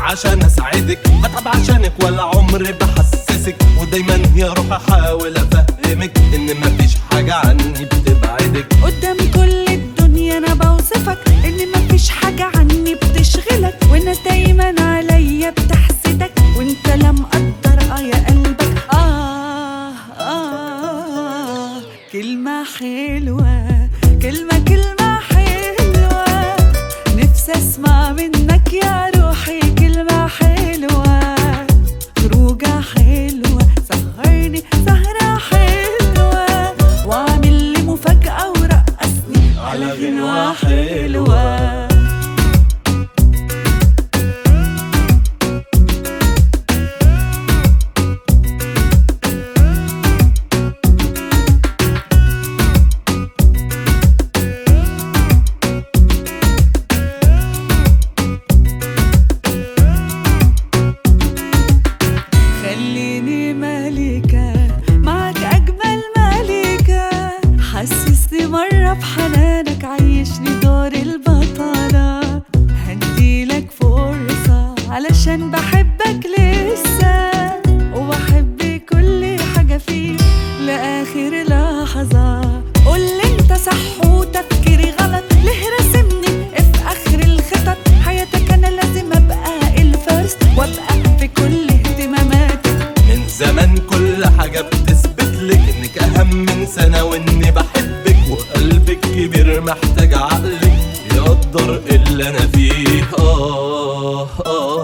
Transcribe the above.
عشان اساعدك بتعب عشانك ولا عمري بحسسك ودايما يا روح احاول افهمك ان مفيش حاجة عني بتبعدك قدام كل الدنيا انا بوصفك ان مفيش حاجة عني بتشغلك والناس دايما عليا بتحسدك وانت لا مقدر اه يا قلبك آه, آه كلمة حلوة كلمة كلمة حلوة نفسي اسمع منك يا روحي كلمة حلوة خروجة حلوة سهرني سهرة حلوة واعمل لي مفاجأة ورقصني على غنوة حلوة خليني ملكة معك أجمل ملكة حسسني مرة بحنانك عيشني دور البطلة هديلك فرصة علشان بحبك لسه وبحب كل حاجة فيك لآخر لحظة قولي انت صح وتفكيري غلط ليه راسمني في آخر الخطط حياتك أنا لازم أبقى الفرست وأبقى في كل اهتماماتك من زمان كل حاجة بتثبت لك انك اهم من سنة واني بحبك وقلبك كبير محتاج عقلك يقدر اللي انا فيه آه آه